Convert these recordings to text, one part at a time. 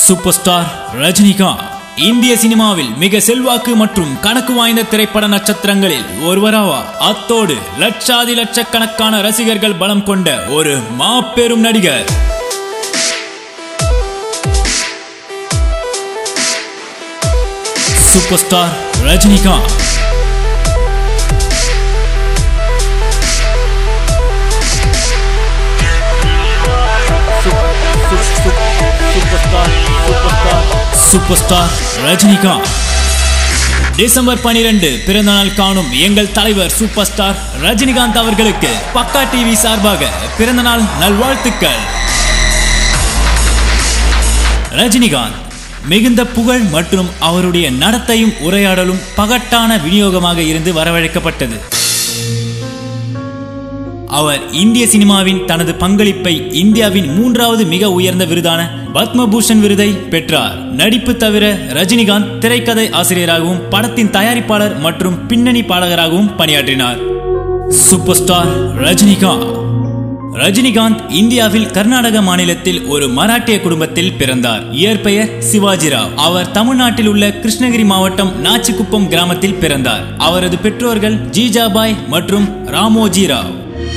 super star Rajinikanth இந்திய சினிமாவில் மிக செல்வாக்கு மற்றும் கணக்கு வாய்ந்த திரைப்பட நட்சத்திரங்களில் ஒருவராவார் அத்தோடு லட்சாதி லட்சக்கணக்கான ரசிகர்கள் பலம் கொண்ட ஒரு மாபெரும் நடிகர் super star Rajinikanth super star Rajinikanth December பனிரெண்டு பிறந்தநாள் காணும் எங்கள் தலைவர் சூப்பர் ஸ்டார் ரஜினிகாந்த் அவர்களுக்கு பக்கா டிவி சார்பாக பிறந்தநாள் நல்வாழ்த்துக்கள் ரஜினிகாந்த் மிகுந்த புகழ் மற்றும் அவருடைய நடத்தையும் உரையாடலும் பகட்டான விநியோகமாக இருந்து வரவழைக்கப்பட்டது அவர் இந்திய சினிமாவின் தனது பங்களிப்பை இந்தியாவின் மூன்றாவது மிக உயர்ந்த விருதான பத்மபூஷன் விருதை பெற்றார் நடிப்பு தவிர ரஜினிகாந்த் திரைக்கதை ஆசிரியராகவும் படத்தின் தயாரிப்பாளர் மற்றும் பின்னணி பாடகராகவும் பணியாற்றினார் சூப்பர் ஸ்டார் ரஜினிகாந்த் ரஜினிகாந்த் இந்தியாவில் கர்நாடக மாநிலத்தில் ஒரு மராட்டிய குடும்பத்தில் பிறந்தார் இயற்பெயர் சிவாஜிராவ் அவர் தமிழ்நாட்டில் உள்ள கிருஷ்ணகிரி மாவட்டம் நாச்சிக்குப்பம் கிராமத்தில் பிறந்தார் அவரது பெற்றோர்கள் ஜீஜாபாய் மற்றும் ராமோஜி ராவ்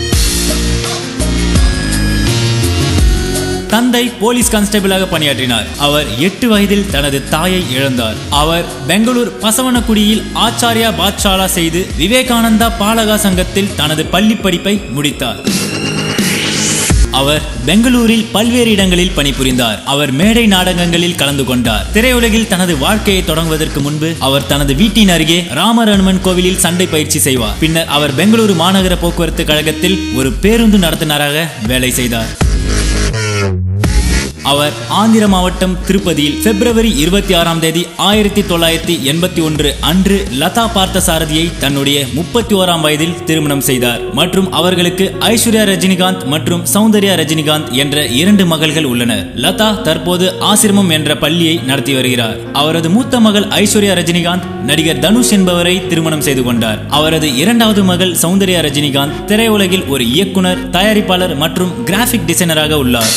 தந்தை போலீஸ் கான்ஸ்டபிளாக பணியாற்றினார் அவர் எட்டு வயதில் தனது தாயை இழந்தார் அவர் பெங்களூர் பசவனக்குடியில் ஆச்சாரியா பாத்ஷாலா செய்து விவேகானந்தா பாலகா சங்கத்தில் தனது பள்ளி படிப்பை முடித்தார் அவர் பெங்களூரில் பல்வேறு இடங்களில் பணிபுரிந்தார் அவர் மேடை நாடகங்களில் கலந்து கொண்டார் திரையுலகில் தனது வாழ்க்கையை தொடங்குவதற்கு முன்பு அவர் தனது வீட்டின் அருகே ராமரனுமன் கோவிலில் சண்டை பயிற்சி செய்வார் பின்னர் அவர் பெங்களூரு மாநகர போக்குவரத்து கழகத்தில் ஒரு பேருந்து நடத்துனராக வேலை செய்தார் அவர் ஆந்திர மாவட்டம் திருப்பதியில் பிப்ரவரி இருபத்தி ஆறாம் தேதி ஆயிரத்தி தொள்ளாயிரத்தி எண்பத்தி ஒன்று அன்று லதா பார்த்த சாரதியை தன்னுடைய முப்பத்தி ஓராம் வயதில் திருமணம் செய்தார் மற்றும் அவர்களுக்கு ஐஸ்வர்யா ரஜினிகாந்த் மற்றும் சௌந்தர்யா ரஜினிகாந்த் என்ற இரண்டு மகள்கள் உள்ளனர் லதா தற்போது ஆசிரமம் என்ற பள்ளியை நடத்தி வருகிறார் அவரது மூத்த மகள் ஐஸ்வர்யா ரஜினிகாந்த் நடிகர் தனுஷ் என்பவரை திருமணம் செய்து கொண்டார் அவரது இரண்டாவது மகள் சௌந்தர்யா ரஜினிகாந்த் திரையுலகில் ஒரு இயக்குனர் தயாரிப்பாளர் மற்றும் கிராபிக் டிசைனராக உள்ளார்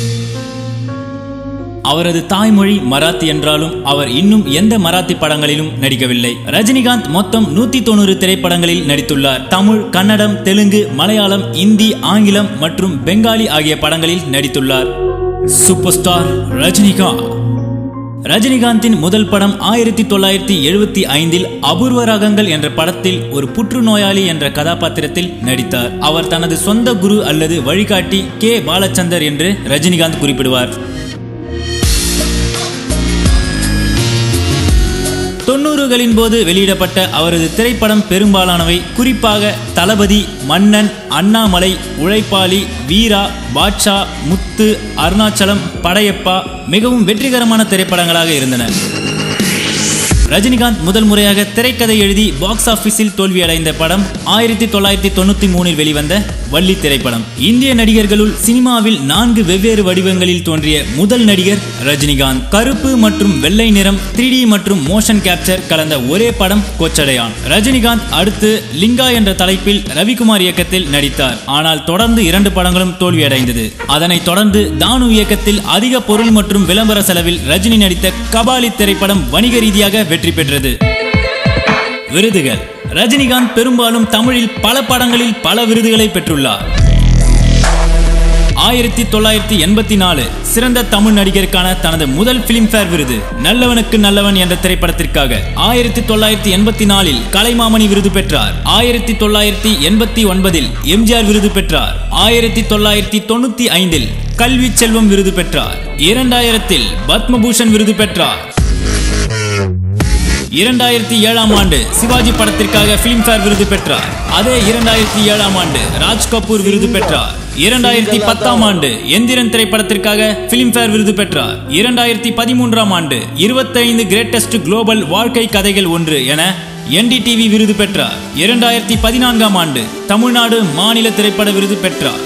அவரது தாய்மொழி மராத்தி என்றாலும் அவர் இன்னும் எந்த மராத்தி படங்களிலும் நடிக்கவில்லை ரஜினிகாந்த் மொத்தம் நூத்தி தொண்ணூறு திரைப்படங்களில் நடித்துள்ளார் தமிழ் கன்னடம் தெலுங்கு மலையாளம் இந்தி ஆங்கிலம் மற்றும் பெங்காலி ஆகிய படங்களில் நடித்துள்ளார் சூப்பர் ஸ்டார் ரஜினிகாந்த் ரஜினிகாந்தின் முதல் படம் ஆயிரத்தி தொள்ளாயிரத்தி எழுபத்தி ஐந்தில் அபூர்வ ராகங்கள் என்ற படத்தில் ஒரு புற்றுநோயாளி என்ற கதாபாத்திரத்தில் நடித்தார் அவர் தனது சொந்த குரு அல்லது வழிகாட்டி கே பாலச்சந்தர் என்று ரஜினிகாந்த் குறிப்பிடுவார் தொண்ணூறுகளின் போது வெளியிடப்பட்ட அவரது திரைப்படம் பெரும்பாலானவை குறிப்பாக தளபதி மன்னன் அண்ணாமலை உழைப்பாளி வீரா பாட்ஷா முத்து அருணாச்சலம் படையப்பா மிகவும் வெற்றிகரமான திரைப்படங்களாக இருந்தன ரஜினிகாந்த் முதல் முறையாக திரைக்கதை எழுதி பாக்ஸ் ஆபீஸில் தோல்வியடைந்த படம் ஆயிரத்தி தொள்ளாயிரத்தி தொண்ணூத்தி மூணில் வெளிவந்த வள்ளி திரைப்படம் இந்திய நடிகர்களுள் சினிமாவில் நான்கு வெவ்வேறு வடிவங்களில் தோன்றிய முதல் நடிகர் ரஜினிகாந்த் கருப்பு மற்றும் வெள்ளை நிறம் த்ரீ மற்றும் மோஷன் கேப்சர் கலந்த ஒரே படம் கொச்சடையான் ரஜினிகாந்த் அடுத்து லிங்கா என்ற தலைப்பில் ரவிக்குமார் இயக்கத்தில் நடித்தார் ஆனால் தொடர்ந்து இரண்டு படங்களும் தோல்வியடைந்தது அதனைத் தொடர்ந்து தானு இயக்கத்தில் அதிக பொருள் மற்றும் விளம்பர செலவில் ரஜினி நடித்த கபாலி திரைப்படம் வணிக ரீதியாக வெற்றி பெற்றது விருதுகள் ரஜினிகாந்த் பெரும்பாலும் தமிழில் பல படங்களில் பல விருதுகளை பெற்றுள்ளார் ஆயிரத்தி தொள்ளாயிரத்தி எண்பத்தி நாலு சிறந்த தமிழ் நடிகருக்கான தனது முதல் பிலிம்பேர் விருது நல்லவனுக்கு நல்லவன் என்ற திரைப்படத்திற்காக ஆயிரத்தி தொள்ளாயிரத்தி எண்பத்தி நாலில் கலைமாமணி விருது பெற்றார் ஆயிரத்தி தொள்ளாயிரத்தி எண்பத்தி ஒன்பதில் எம்ஜிஆர் விருது பெற்றார் ஆயிரத்தி தொள்ளாயிரத்தி தொண்ணூத்தி ஐந்தில் கல்வி செல்வம் விருது பெற்றார் இரண்டாயிரத்தில் பத்மபூஷன் விருது பெற்றார் இரண்டாயிரத்தி ஏழாம் ஆண்டு சிவாஜி படத்திற்காக பிலிம்பேர் விருது பெற்றார் அதே இரண்டாயிரத்தி ஏழாம் ஆண்டு ராஜ் கபூர் விருது பெற்றார் இரண்டாயிரத்தி பத்தாம் ஆண்டு எந்திரன் திரைப்படத்திற்காக பிலிம்பேர் விருது பெற்றார் இரண்டாயிரத்தி பதிமூன்றாம் ஆண்டு இருபத்தைந்து கிரேட்டஸ்ட் குளோபல் வாழ்க்கை கதைகள் ஒன்று என என்டிடிவி விருது பெற்றார் இரண்டாயிரத்தி பதினான்காம் ஆண்டு தமிழ்நாடு மாநில திரைப்பட விருது பெற்றார்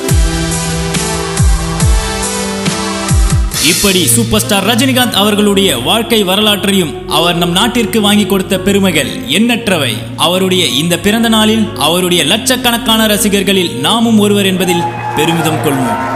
இப்படி சூப்பர் ஸ்டார் ரஜினிகாந்த் அவர்களுடைய வாழ்க்கை வரலாற்றையும் அவர் நம் நாட்டிற்கு வாங்கி கொடுத்த பெருமைகள் எண்ணற்றவை அவருடைய இந்த பிறந்த நாளில் அவருடைய லட்சக்கணக்கான ரசிகர்களில் நாமும் ஒருவர் என்பதில் பெருமிதம் கொள்வோம்